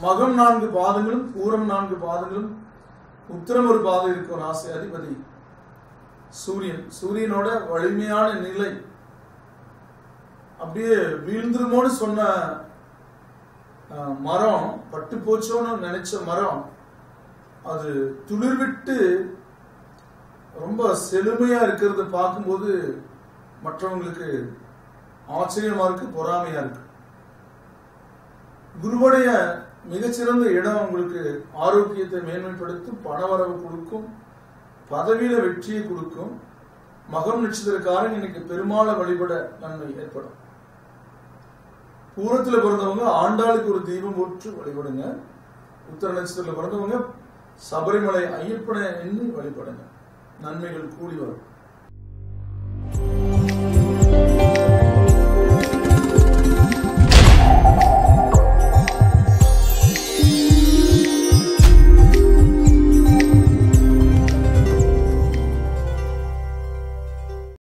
மகம் நான்கு பாதங்களும் பூரம் நான்கு பாதங்களும் உத்தரம் ஒரு பாதம் இருக்கும் ராசி அதிபதி சூரியன் சூரியனோட வலிமையான நிலை அப்படியே வீழ்ந்துருமோன்னு சொன்ன அஹ், மரம் பட்டு போச்சோன்னு நினைச்ச மரம் அது துளிர்விட்டு ரொம்ப செழுமையா இருக்கிறத பார்க்கும்போது மற்றவங்களுக்கு ஆச்சரியமா இருக்கு பொறாமையா இருக்கு குருவுடைய மிகச்சிறந்த இடம் உங்களுக்கு ஆரோக்கியத்தை மேன்மைப்படுத்தும் பணவரவு கொடுக்கும் பதவியில வெற்றியை கொடுக்கும் மகம் நட்சத்திரக்காரன் இன்னைக்கு பெருமாளை வழிபட நன்மை ஏற்படும் பூரத்துல பிறந்தவங்க ஆண்டாளுக்கு ஒரு தீபம் போட்டு வழிபடுங்க உத்தர நட்சத்திரத்துல பிறந்தவங்க சபரிமலை ஐயப்பனை எண்ணி வழிபடுங்க நன்மைகள் கூடி வரும்